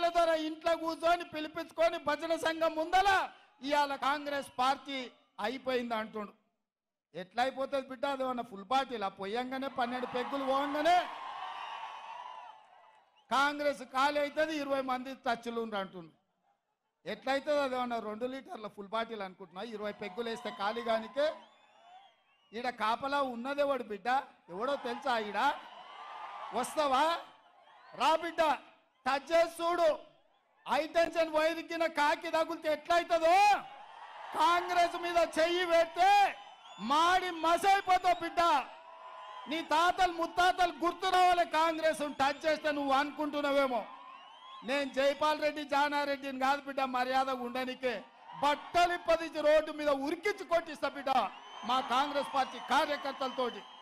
ధర ఇంట్లో కూర్చొని పిలిపించుకొని భజన సంఘం ముందల ఇవాళ కాంగ్రెస్ పార్టీ అయిపోయింది అంటుండు ఎట్లా అయిపోతుంది బిడ్డ అది ఏమన్నా ఫుల్ పార్టీలా పొయ్యంగానే పన్నెండు పెగ్గులు పోగానే కాంగ్రెస్ ఖాళీ అవుతుంది ఇరవై మంది టచ్లు ఉండ్రు అంటుండు ఎట్లయితుంది అది ఏమన్నా రెండు లీటర్ల ఫుల్ బాటిల్ అనుకుంటున్నా ఇరవై పెగ్గులు వేస్తే ఖాళీ గానికే ఈడ కాపలా ఉన్నదెవడు బిడ్డ ఎవడో తెలుసా ఈడ వస్తావా రా బిడ్డ టచ్ చేసి చూడు హై టెన్షన్ వైరికిన కాకి తగులితే ఎట్లయితుందో కాంగ్రెస్ మీద చెయ్యి పెడితే మాడి మసైపోతావు బిడ్డ నీ తాతలు ముత్తాతలు గుర్తు రావాలి కాంగ్రెస్ టచ్ చేస్తే నువ్వు అనుకుంటున్నావేమో నేను జైపాల్ రెడ్డి జానారెడ్డిని కాదు బిడ్డ మర్యాద ఉండనికే బట్టలు పదించి రోడ్డు మీద ఉరికించి కొట్టిస్తా బిడ్డ మా కాంగ్రెస్ పార్టీ కార్యకర్తలతోటి